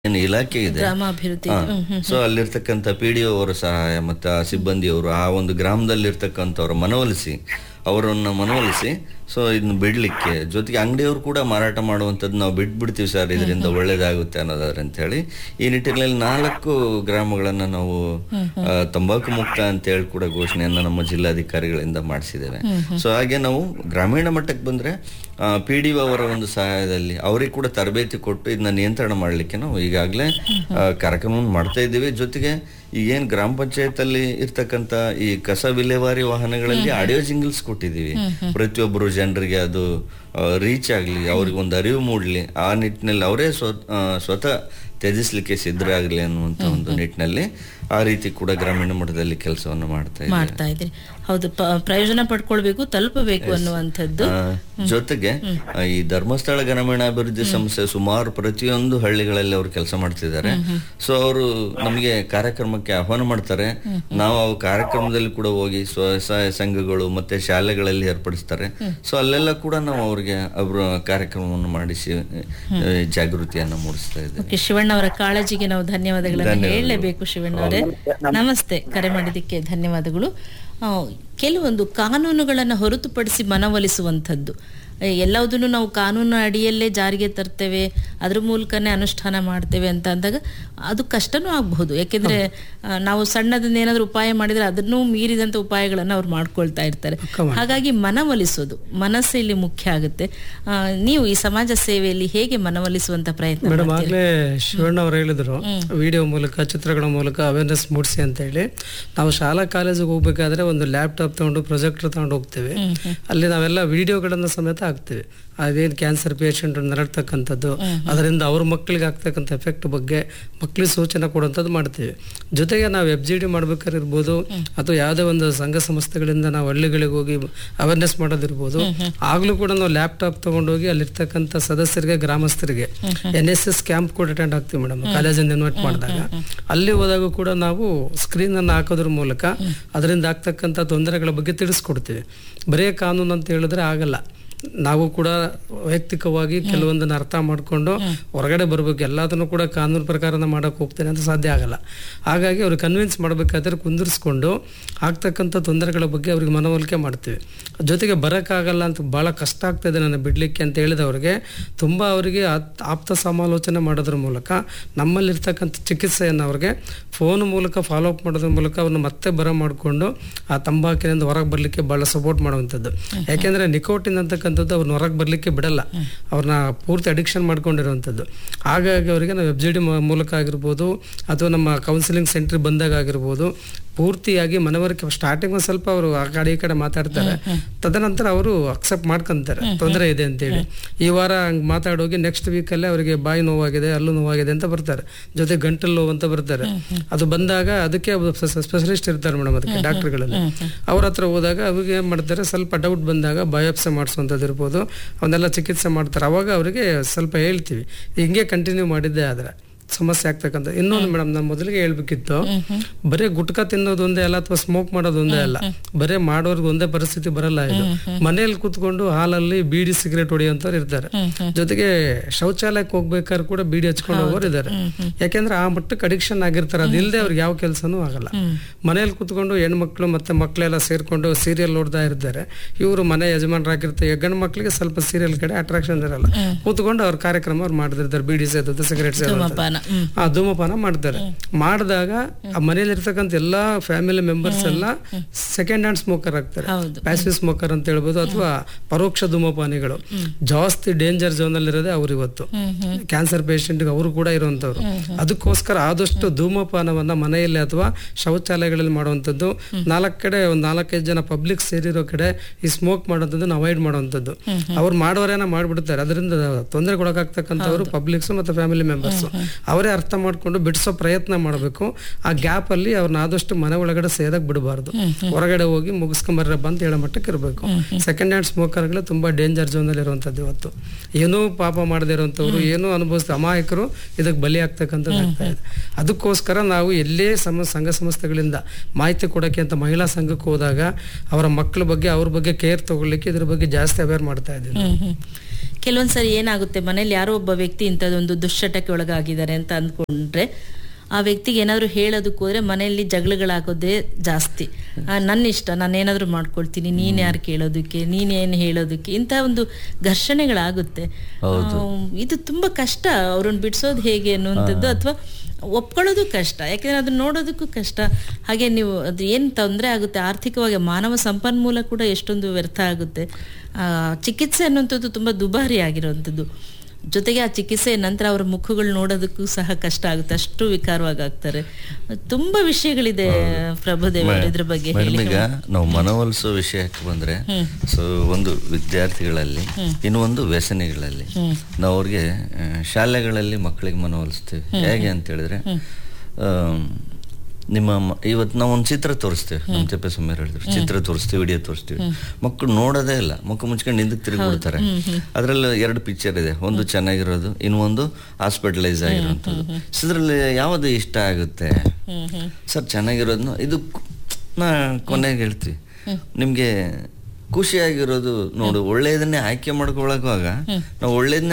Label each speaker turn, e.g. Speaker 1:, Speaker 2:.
Speaker 1: ಏನು ಇಲಾಖೆ ಇದೆ
Speaker 2: ಗ್ರಾಮಾಭಿವೃದ್ಧಿ
Speaker 1: ಹಾ.
Speaker 2: ಹ್ಮ್, ಹ್ಮ್.
Speaker 1: ಸೊ ಅಲ್ಲಿರ್ತಕ್ಕಂಥ ಪಿ ಡಿ ಅವರ ಸಹಾಯ ಮತ್ತು ಆ ಸಿಬ್ಬಂದಿಯವರು ಆ ಒಂದು ಗ್ರಾಮದಲ್ಲಿರ್ತಕ್ಕಂಥವ್ರ ಮನವೊಲಿಸಿ ಅವರನ್ನ ಮನವೊಲಿಸಿ ಸೊ ಇದನ್ನ ಬಿಡ್ಲಿಕ್ಕೆ ಜೊತೆಗೆ ಅಂಗಡಿಯವರು ಕೂಡ ಮಾರಾಟ ಮಾಡುವಂಥದ್ದು ನಾವು ಬಿಟ್ಬಿಡ್ತೀವಿ ಸರ್ ಇದರಿಂದ ಒಳ್ಳೇದಾಗುತ್ತೆ ಅನ್ನೋದಾದ್ರೆ ಅಂತ ಹೇಳಿ ಈ ನಿಟ್ಟಿನಲ್ಲಿ ನಾಲ್ಕು ಗ್ರಾಮಗಳನ್ನ ನಾವು ಆ, ತಂಬಾಕು ಮುಕ್ತ ಅಂತ ಹೇಳಿ ಕೂಡ ಘೋಷಣೆಯನ್ನ ನಮ್ಮ ಜಿಲ್ಲಾಧಿಕಾರಿಗಳಿಂದ ಮಾಡಿಸಿದ್ದೇವೆ ಸೊ ಹಾಗೆ ನಾವು ಗ್ರಾಮೀಣ ಮಟ್ಟಕ್ಕೆ ಬಂದ್ರೆ ಪಿ ಡಿ ಅವರ ಒಂದು ಸಹಾಯದಲ್ಲಿ ಅವರಿಗೆ ಕೂಡ ತರಬೇತಿ ಕೊಟ್ಟು ಇದನ್ನ ನಿಯಂತ್ರಣ ಮಾಡಲಿಕ್ಕೆ ನಾವು ಈಗಾಗಲೇ ಕಾರ್ಯಕ್ರಮವನ್ನು ಮಾಡ್ತಾ ಇದ್ದೀವಿ ಜೊತೆಗೆ ಈಗೇನ್ ಗ್ರಾಮ ಪಂಚಾಯತ್ ಅಲ್ಲಿ ಇರ್ತಕ್ಕಂತ ಈ ಕಸ ವಿಲೇವಾರಿ ವಾಹನಗಳಲ್ಲಿ ಆಡಿಯೋ ಜಿಂಗಲ್ಸ್ ಕೊಟ್ಟಿದ್ದೀವಿ ಪ್ರತಿಯೊಬ್ಬರು ಜನರಿಗೆ ಅದು ರೀಚ್ ಆಗ್ಲಿ ಅವ್ರಿಗೆ ಒಂದು ಅರಿವು ಮೂಡ್ಲಿ ಆ ನಿಟ್ಟಿನಲ್ಲಿ ಅವರೇ ಸ್ವ ಆ, ಸ್ವತಃ ತ್ಯಜಿಸ್ಲಿಕ್ಕೆ ಸಿದ್ಧರಾಗ್ಲಿ ಅನ್ನುವಂತ ಒಂದು ನಿಟ್ಟಿನಲ್ಲಿ ಆ ರೀತಿ ಕೂಡ ಗ್ರಾಮೀಣ ಮಟ್ಟದಲ್ಲಿ ಕೆಲಸವನ್ನು ಮಾಡ್ತಾ ಇದ್ದೀವಿ
Speaker 2: ಮಾಡ್ತಾ ಇದ್ದೀರಿ ಹೌದು ಪ- ಪ್ರಯೋಜನ ಪಡ್ಕೊಳ್ಬೇಕು ತಲುಪಬೇಕು ಅನ್ನುವಂಥದ್ದು
Speaker 1: ಆ, ಜೊತೆಗೆ ಆ, ಈ ಧರ್ಮಸ್ಥಳ ಗ್ರಾಮೀಣಾಭಿವೃದ್ಧಿ ಸಂಸ್ಥೆ ಸುಮಾರು ಪ್ರತಿಯೊಂದು ಹಳ್ಳಿಗಳಲ್ಲಿ ಅವರು ಕೆಲಸ ಮಾಡ್ತಿದ್ದಾರೆ ಸೊ ಅವರು ನಮಗೆ ಕಾರ್ಯಕ್ರಮಕ್ಕೆ ಆಹ್ವಾನ ಮಾಡ್ತಾರೆ ನಾವು ಆ ಕಾರ್ಯಕ್ರಮದಲ್ಲಿ ಕೂಡ ಹೋಗಿ ಸ್ವಸಹಾಯ ಸಂಘಗಳು ಮತ್ತೆ ಶಾಲೆಗಳಲ್ಲಿ ಏರ್ಪಡಿಸ್ತಾರೆ ಸೊ ಅಲ್ಲೆಲ್ಲ ಕೂಡ ನಾವು ಅವ್ರಿಗೆ ಅವರ ಕಾರ್ಯಕ್ರಮವನ್ನು ಮಾಡಿಸಿ ಆ, ಜಾಗೃತಿಯನ್ನ ಮೂಡಿಸ್ತಾ ಇದ್ದೇವೆ
Speaker 2: ಓಕೆ ಶಿವಣ್ಣ ಅವರ ಕಾಳಜಿಗೆ ನಾವು ಧನ್ಯವಾದಗಳನ್ನು
Speaker 1: ಧನ್ಯವಾದಗಳು.
Speaker 2: ಹೇಳಲೇಬೇಕು ಶಿವಣ್ಣ ಅವರೇ ನಮಸ್ತೆ ಕರೆ ಮಾಡಿದ್ದಕ್ಕೆ ಧನ್ಯವಾದಗಳು ಆ, ಕೆಲವೊಂದು ಕಾನೂನುಗಳನ್ನು ಹೊರತುಪಡಿಸಿ ಮನವೊಲಿಸುವಂಥದ್ದು ಎ, ಎಲ್ಲವುದನ್ನು ನಾವು ಕಾನೂನು ಅಡಿಯಲ್ಲೇ ಜಾರಿಗೆ ತರ್ತೇವೆ ಅದ್ರ ಮೂಲಕನೇ ಅನುಷ್ಠಾನ ಮಾಡ್ತೇವೆ ಅಂತ ಅಂದಾಗ ಅದು ಕಷ್ಟನೂ ಆಗಬಹುದು ಯಾಕೆಂದ್ರೆ ಆ, ನಾವು ಸಣ್ಣದನ್ನ ಏನಾದ್ರೂ ಉಪಾಯ ಮಾಡಿದ್ರೆ ಅದನ್ನೂ ಮೀರಿದಂತ ಉಪಾಯಗಳನ್ನು ಅವ್ರು ಮಾಡ್ಕೊಳ್ತಾ ಇರ್ತಾರೆ ಹಾಗಾಗಿ ಮನವೊಲಿಸೋದು ಮನಸ್ಸು ಇಲ್ಲಿ ಮುಖ್ಯ ಆಗುತ್ತೆ ಆ, ನೀವು ಈ ಸಮಾಜ ಸೇವೆಯಲ್ಲಿ ಹೇಗೆ ಮನವೊಲಿಸುವಂತ ಪ್ರಯತ್ನ
Speaker 3: ಮೇಡಮ್
Speaker 2: ಮಾಡ್ತೀರಾ?
Speaker 3: ಆಗ್ಲೇ ಶಿವಣ್ಣ ಅವರು ಹೇಳಿದ್ರು ವಿಡಿಯೋ ಮೂಲಕ ಚಿತ್ರಗಳ ಮೂಲಕ ಅವೇರ್ನೆಸ್ ಮೂಡಿಸಿ ಅಂತ ಹೇಳಿ ನಾವು ಶಾಲಾ ಕಾಲೇಜಿಗೆ ಹೋಗ್ಬೇಕಾದ್ರೆ ಒಂದು ಲ್ಯಾಪ್ಟಾಪ್ ತಗೊಂಡು ಪ್ರೊಜೆಕ್ಟರ್ ತಗೊಂಡು ಹೋಗ್ತೇವೆ ಅಲ್ಲಿ ನಾವೆಲ್ಲ ವಿಡಿಯೋಗಳನ್ನ ಸಮೇತ ಹಾಕ್ತೇವೆ ಅದೇನು ಕ್ಯಾನ್ಸರ್ ಪೇಷಂಟ್ ನರಳ್ತಕ್ಕಂಥದ್ದು ಅದರಿಂದ ಅವ್ರ ಮಕ್ಕಳಿಗೆ ಆಗ್ತಕ್ಕಂಥ ಎಫೆಕ್ಟ್ ಬಗ್ಗೆ ಮಕ್ಕಳಿಗೆ ಸೂಚನೆ ಕೊಡುವಂಥದ್ದು ಮಾಡ್ತೇವೆ ಜೊತೆಗೆ ನಾವು ಎಫ್ ಜಿ ಡಿ ಮಾಡ್ಬೇಕಾದ್ರೆ ಇರ್ಬೋದು ಅಥವಾ ಯಾವುದೇ ಒಂದು ಸಂಘ ಸಂಸ್ಥೆಗಳಿಂದ ನಾವು ಹಳ್ಳಿಗಳಿಗೆ ಹೋಗಿ ಅವೇರ್ನೆಸ್ ಮಾಡೋದಿರ್ಬೋದು ಆಗ್ಲೂ ಕೂಡ ನಾವು ಲ್ಯಾಪ್ಟಾಪ್ ತಗೊಂಡೋಗಿ ಅಲ್ಲಿರ್ತಕ್ಕಂಥ ಸದಸ್ಯರಿಗೆ ಗ್ರಾಮಸ್ಥರಿಗೆ ಎನ್ ಎಸ್ ಎಸ್ ಕ್ಯಾಂಪ್ ಕೂಡ ಅಟೆಂಡ್ ಆಗ್ತೀವಿ ಮೇಡಮ್ ಕಾಲೇಜಿಂದ ಇನ್ವೈಟ್ ಮಾಡಿದಾಗ ಅಲ್ಲಿ ಹೋದಾಗ ಕೂಡ ನಾವು ಸ್ಕ್ರೀನ್ ಅನ್ನು ಹಾಕೋದ್ರ ಮೂಲಕ ಅದರಿಂದ ಆಗ್ತಕ್ಕಂಥ ತೊಂದರೆಗಳ ಬಗ್ಗೆ ತಿಳಿಸ್ಕೊಡ್ತೀವಿ ಬರೇ ಕಾನೂನು ಅಂತ ಹೇಳಿದ್ರೆ ಆಗಲ್ಲ ನಾವು ಕೂಡ ವೈಯಕ್ತಿಕವಾಗಿ ಕೆಲವೊಂದನ್ನ ಅರ್ಥ ಮಾಡ್ಕೊಂಡು ಹೊರಗಡೆ ಬರ್ಬೇಕು ಎಲ್ಲದನ್ನು ಕೂಡ ಕಾನೂನು ಪ್ರಕಾರನ ಮಾಡಕ್ ಹೋಗ್ತೇನೆ ಅಂತ ಸಾಧ್ಯ ಆಗಲ್ಲ ಹಾಗಾಗಿ ಅವ್ರಿಗೆ ಕನ್ವಿನ್ಸ್ ಮಾಡ್ಬೇಕಾದ್ರೆ ಕುಂದಿರಿಸ್ಕೊಂಡು ಆಗ್ತಕ್ಕಂಥ ತೊಂದರೆಗಳ ಬಗ್ಗೆ ಅವ್ರಿಗೆ ಮನವೊಲಿಕೆ ಮಾಡ್ತೀವಿ ಜೊತೆಗೆ ಬರೋಕ್ಕಾಗಲ್ಲ ಅಂತ ಭಾಳ ಕಷ್ಟ ಆಗ್ತದೆ ನನ್ನ ಬಿಡ್ಲಿಕ್ಕೆ ಅಂತ ಹೇಳಿದವ್ರಿಗೆ ತುಂಬ ಅವರಿಗೆ ಆತ್- ಆಪ್ತ ಸಮಾಲೋಚನೆ ಮಾಡೋದ್ರ ಮೂಲಕ ನಮ್ಮಲ್ಲಿರ್ತಕ್ಕಂಥ ಚಿಕಿತ್ಸೆಯನ್ನು ಅವ್ರಿಗೆ ಫೋನ್ ಮೂಲಕ ಫಾಲೋ ಅಪ್ ಮಾಡೋದ್ರ ಮೂಲಕ ಅವ್ರನ್ನ ಮತ್ತೆ ಬರ ಮಾಡಿಕೊಂಡು ಆ ತಂಬಾಕಿನಿಂದ ಹೊರಗೆ ಬರಲಿಕ್ಕೆ ಭಾಳ ಸಪೋರ್ಟ್ ಮಾಡುವಂಥದ್ದು ಯಾಕೆಂದ್ರೆ ನಿಕೋಟಿನ್ ಅಂತಕ್ಕಂಥದ್ದು ಅವ್ರನ್ನ ಹೊರಗೆ ಬರಲಿಕ್ಕೆ ಬಿಡಲ್ಲ ಅವ್ರನ್ನ ಪೂರ್ತಿ ಅಡಿಕ್ಷನ್ ಮಾಡ್ಕೊಂಡಿರುವಂಥದ್ದು ಹಾಗಾಗಿ ಅವರಿಗೆ ನಾವು ಎಫ್ ಜಿ ಡಿ ಮೂಲಕ ಆಗಿರ್ಬೋದು ಅಥವಾ ನಮ್ಮ ಕೌನ್ಸಿಲಿಂಗ್ ಸೆಂಟರ್ ಬಂದಾಗ ಆಗಿರ್ಬೋದು ಪೂರ್ತಿಯಾಗಿ ಮನವರಿಕೆ ಸ್ಟಾರ್ಟಿಂಗ್ ಒಂದು ಸ್ವಲ್ಪ ಅವರು ಆ ಕಡೆ ಈ ಕಡೆ ಮಾತಾಡ್ತಾರೆ ತದನಂತರ ಅವರು ಅಕ್ಸೆಪ್ಟ್ ಮಾಡ್ಕೊಂತಾರೆ ತೊಂದರೆ ಇದೆ ಅಂತೇಳಿ ಈ ವಾರ ಹಂಗೆ ಮಾತಾಡೋಗಿ ನೆಕ್ಸ್ಟ್ ವೀಕಲ್ಲೇ ಅವರಿಗೆ ಬಾಯಿ ನೋವಾಗಿದೆ ಅಲ್ಲೂ ನೋವಾಗಿದೆ ಅಂತ ಬರ್ತಾರೆ ಜೊತೆ ಗಂಟಲು ನೋವು ಅಂತ ಬರ್ತಾರೆ ಅದು ಬಂದಾಗ ಅದಕ್ಕೆ ಸ್ಪೆಷಲಿಸ್ಟ್ ಇರ್ತಾರೆ ಮೇಡಮ್ ಅದಕ್ಕೆ ಡಾಕ್ಟರ್ಗಳಲ್ಲಿ ಅವ್ರ ಹತ್ರ ಹೋದಾಗ ಅವ್ರಿಗೆ ಏನ್ ಮಾಡ್ತಾರೆ ಸ್ವಲ್ಪ ಡೌಟ್ ಬಂದಾಗ ಬಯೋಪ್ಸಿ ಮಾಡಿಸುವಂಥದ್ದು ಇರ್ಬೋದು ಅವನ್ನೆಲ್ಲ ಚಿಕಿತ್ಸೆ ಮಾಡ್ತಾರೆ ಅವಾಗ ಅವರಿಗೆ ಸ್ವಲ್ಪ ಹೇಳ್ತೀವಿ ಹಿಂಗೆ ಕಂಟಿನ್ಯೂ ಮಾಡಿದ್ದೆ ಆದ್ರೆ ಸಮಸ್ಯೆ ಆಗ್ತಕ್ಕಂಥ ಇನ್ನೊಂದು ಮೇಡಮ್ ನಾನು ಮೊದಲಿಗೆ ಹೇಳ್ಬೇಕಿತ್ತು ಬರೀ ಗುಟ್ಕಾ ತಿನ್ನೋದು ಒಂದೇ ಅಲ್ಲ ಅಥವಾ ಸ್ಮೋಕ್ ಮಾಡೋದು ಒಂದೇ ಅಲ್ಲ ಬರೀ ಮಾಡೋರ್ಗೆ ಒಂದೇ ಪರಿಸ್ಥಿತಿ ಬರಲ್ಲ ಇದು ಮನೇಲಿ ಕೂತ್ಕೊಂಡು ಹಾಲಲ್ಲಿ ಬೀಡಿ ಸಿಗರೇಟ್ ಹೊಡೆಯುವಂತವ್ರು ಇರ್ತಾರೆ ಜೊತೆಗೆ ಶೌಚಾಲಯಕ್ಕೆ ಹೋಗ್ಬೇಕಾದ್ರೆ ಕೂಡ ಬೀಡಿ ಹಚ್ಕೊಂಡು ಹೋಗೋರು ಇದ್ದಾರೆ ಯಾಕೆಂದ್ರೆ ಆ ಮಟ್ಟಕ್ಕೆ ಅಡಿಕ್ಷನ್ ಆಗಿರ್ತಾರೆ ಅದಿಲ್ಲದೆ ಅವ್ರಿಗೆ ಯಾವ ಕೆಲಸನೂ ಆಗಲ್ಲ ಮನೇಲಿ ಕೂತ್ಕೊಂಡು ಹೆಣ್ಮಕ್ಳು ಮತ್ತೆ ಮಕ್ಕಳೆಲ್ಲ ಸೇರ್ಕೊಂಡು ಸೀರಿಯಲ್ ನೋಡ್ತಾ ಇರ್ತಾರೆ ಇವರು ಮನೆ ಯಜಮಾನರಾಗಿರ್ತಾರೆ ಗಂಡು ಮಕ್ಕಳಿಗೆ ಸ್ವಲ್ಪ ಸೀರಿಯಲ್ ಕಡೆ ಅಟ್ರಾಕ್ಷನ್ ಇರಲ್ಲ ಕೂತ್ಕೊಂಡು ಅವ್ರ ಕಾರ್ಯಕ್ರಮ ಅವ್ರು ಮಾಡ್ತಿರ್ತಾರೆ ಬೀಡಿ ಸೇದೋದು ಸಿಗರೇಟ್ ಸೇದೋದು
Speaker 2: ಧೂಮಪಾನ ಹ್ಮ್.
Speaker 3: ಆ ಧೂಮಪಾನ ಮಾಡ್ತಾರೆ ಮಾಡಿದಾಗ ಆ ಮನೇಲಿ ಇರ್ತಕ್ಕಂಥ ಎಲ್ಲಾ ಫ್ಯಾಮಿಲಿ ಮೆಂಬರ್ಸ್ ಎಲ್ಲ ಸೆಕೆಂಡ್ ಹ್ಯಾಂಡ್ ಸ್ಮೋಕರ್ ಆಗ್ತಾರೆ
Speaker 2: ಹೌದು.
Speaker 3: ಪ್ಯಾಸಿವ್ ಸ್ಮೋಕರ್ ಅಂತ ಹೇಳ್ಬೋದು ಅಥವಾ ಪರೋಕ್ಷ ಧೂಮಪಾನಿಗಳು ಜಾಸ್ತಿ ಡೇಂಜರ್ ಝೋನ್ ಅಲ್ಲಿ ಇರೋದೇ ಅವ್ರು ಇವತ್ತು ಕ್ಯಾನ್ಸರ್ ಪೇಷಂಟ್ ಅವರು ಕೂಡ ಇರುವಂತವ್ರು ಅದಕ್ಕೋಸ್ಕರ ಆದಷ್ಟು ಧೂಮಪಾನವನ್ನ ಮನೆಯಲ್ಲಿ ಅಥವಾ ಶೌಚಾಲಯಗಳಲ್ಲಿ ಮಾಡುವಂಥದ್ದು ನಾಲ್ಕು ಕಡೆ ಒಂದು ನಾಲ್ಕೈದು ಜನ ಪಬ್ಲಿಕ್ ಸೇರಿರೋ ಕಡೆ ಈ ಸ್ಮೋಕ್ ಮಾಡೋದನ್ನ ಅವಾಯ್ಡ್ ಮಾಡುವಂಥದ್ದು ಅವ್ರು ಮಾಡೋರೇನ ಮಾಡ್ಬಿಡ್ತಾರೆ ಅದರಿಂದ ತೊಂದರೆ ಕೊಡಕ್ಕಾಗ್ತಕ್ಕಂಥವ್ರು ಪಬ್ಲಿಕ್ಸ್ ಮತ್ತು ಫ್ಯಾಮಿಲಿ ಮೆಂಬರ್ಸ್ ಅವರೇ ಅರ್ಥ ಮಾಡ್ಕೊಂಡು ಬಿಡಿಸೋ ಪ್ರಯತ್ನ ಮಾಡಬೇಕು ಆ ಗ್ಯಾಪ್ ಅಲ್ಲಿ ಅವ್ರನ್ನ ಆದಷ್ಟು ಮನೆ ಒಳಗಡೆ ಸೇದಕ್ ಬಿಡಬಾರ್ದು ಹೊರಗಡೆ ಹೋಗಿ ಮುಗಿಸ್ಕೊಂಬರ್ರಪ್ಪ ಅಂತ ಹೇಳೋ ಮಟ್ಟಕ್ಕೆ ಇರಬೇಕು ಸೆಕೆಂಡ್ ಹ್ಯಾಂಡ್ ಸ್ಮೋಕರ್ಗಳು ತುಂಬಾ ಡೇಂಜರ್ ಝೋನ್ ಅಲ್ಲಿ ಇರುವಂತದ್ದು ಇವತ್ತು ಏನೂ ಪಾಪ ಮಾಡದೇ ಇರುವಂತವ್ರು ಏನೂ ಅನುಭವಿಸಿದ ಅಮಾಯಕರು ಇದಕ್ಕೆ ಬಲಿ ಆಗ್ತಕ್ಕಂಥದ್ದು ಆಗ್ತಾ ಇದೆ ಅದಕ್ಕೋಸ್ಕರ ನಾವು ಎಲ್ಲೇ ಸಮ ಸಂಘ ಸಂಸ್ಥೆಗಳಿಂದ ಮಾಹಿತಿ ಕೊಡೋಕೆ ಅಂತ ಮಹಿಳಾ ಸಂಘಕ್ಕೆ ಹೋದಾಗ ಅವರ ಮಕ್ಕಳ ಬಗ್ಗೆ ಅವ್ರ ಬಗ್ಗೆ ಕೇರ್ ತಗೊಳ್ಳಿಕ್ಕೆ ಇದ್ರ ಬಗ್ಗೆ ಜಾಸ್ತಿ ಅವೇರ್ ಮಾಡ್ತಾ ಇದ್ದೀವಿ
Speaker 2: ಹ್ಮ್, ಹ್ಮ್. ಕೆಲವೊಂದ್ಸರಿ ಏನಾಗುತ್ತೆ ಮನೇಲಿ ಯಾರೋ ಒಬ್ಬ ವ್ಯಕ್ತಿ ಇಂಥದ್ದೊಂದು ದುಶ್ಚಟಕ್ಕೆ ಒಳಗಾಗಿದ್ದಾರೆ ಅಂತ ಅಂದ್ಕೊಂಡ್ರೆ ಆ ವ್ಯಕ್ತಿಗೆ ಏನಾದ್ರು ಹೇಳೋದಕ್ಕೆ ಹೋದ್ರೆ ಮನೆಯಲ್ಲಿ ಜಗಳಗಳಾಗೋದೇ ಜಾಸ್ತಿ ಆ, ನನ್ನ ಇಷ್ಟ ನಾನು ಏನಾದ್ರು ಮಾಡ್ಕೊಳ್ತೀನಿ ನೀನ್ ಯಾರು ಕೇಳೋದಕ್ಕೆ ನೀನೇನು ಹೇಳೋದಕ್ಕೆ ಇಂಥ ಒಂದು ಘರ್ಷಣೆಗಳಾಗುತ್ತೆ ಆ, ಇದು ತುಂಬಾ ಕಷ್ಟ ಅವ್ರನ್ನ ಬಿಡಿಸೋದು ಹೇಗೆ ಅನ್ನುವಂಥದ್ದು ಅಥವಾ ಒಪ್ಕೊಳ್ಳೋದು ಕಷ್ಟ ಯಾಕೆಂದ್ರೆ ಅದನ್ನ ನೋಡೋದಕ್ಕೂ ಕಷ್ಟ ಹಾಗೆ ನೀವು ಅದು ಏನು ತೊಂದರೆ ಆಗುತ್ತೆ ಆರ್ಥಿಕವಾಗಿ ಮಾನವ ಸಂಪನ್ಮೂಲ ಕೂಡ ಎಷ್ಟೊಂದು ವ್ಯರ್ಥ ಆಗುತ್ತೆ ಆ, ಚಿಕಿತ್ಸೆ ಅನ್ನುವಂಥದ್ದು ತುಂಬಾ ದುಬಾರಿ ಆಗಿರುವಂಥದ್ದು ಜೊತೆಗೆ ಆ ಚಿಕಿತ್ಸೆ ನಂತರ ಅವರ ಮುಖಗಳು ನೋಡೋದಕ್ಕೂ ಸಹ ಕಷ್ಟ ಆಗುತ್ತೆ ಅಷ್ಟು ವಿಕಾರವಾಗಿ ಆಗ್ತಾರೆ ತುಂಬಾ ವಿಷಯಗಳಿದೆ ಪ್ರಭುದೇವ್ ಅವ್ರೆ, ಇದ್ರ ಬಗ್ಗೆ ಹೇಳಿ
Speaker 1: ಮೇಡಮ್ ಈಗ ನಾವು ಮನವೊಲಿಸೋ ವಿಷಯಕ್ಕೆ ಬಂದ್ರೆ ಸೊ ಒಂದು ವಿದ್ಯಾರ್ಥಿಗಳಲ್ಲಿ ಇನ್ನು ಒಂದು ವ್ಯಸನಿಗಳಲ್ಲಿ ನಾವು ಅವ್ರಿಗೆ ಆ, ಶಾಲೆಗಳಲ್ಲಿ ಮಕ್ಕಳಿಗೆ ಮನವೊಲಿಸ್ತೀವಿ ಹೇಗೆ ಅಂತ ಹೇಳಿದ್ರೆ ಆಮ್, ನಿಮ್ಮ ಮ- ಇವತ್ತು ನಾವು ಒಂದು ಚಿತ್ರ ತೋರಿಸ್ತೇವೆ ನಮ್ಮ ತಿಪ್ಪೇಸ್ವಾಮಿ ಹೇಳಿದ್ರು ಚಿತ್ರ ತೋರಿಸ್ತೀವಿ ವಿಡಿಯೋ ತೋರಿಸ್ತೀವಿ ಮಕ್ಕಳು ನೋಡೋದೇ ಇಲ್ಲ ಮುಖ ಮುಚ್ಕೊಂಡು ಹಿಂದಕ್ಕೆ ತಿರುಗಿ ಬಿಡ್ತಾರೆ ಅದ್ರಲ್ಲಿ ಎರಡು ಪಿಕ್ಚರ್ ಇದೆ ಒಂದು ಚೆನ್ನಾಗಿರೋದು ಇನ್ನೊಂದು ಹಾಸ್ಪಿಟಲೈಸ್ ಆಗಿರೋಂಥದ್ದು ಸೊ ಇದ್ರಲ್ಲಿ ಯಾವುದು ಇಷ್ಟ ಆಗುತ್ತೆ ಸರ್ ಚೆನ್ನಾಗಿರೋದು ಇದು ಕು- ನಾ ಕೊನೆಗೆ ಹೇಳ್ತೀವಿ ನಿಮ್ಗೆ ಖುಷಿಯಾಗಿರೋದು ನೋಡು ಒಳ್ಳೆಯದನ್ನೇ ಆಯ್ಕೆ ಮಾಡ್ಕೊಳಕುವಾಗ ನಾವು ಒಳ್ಳೇದನ್ನೇ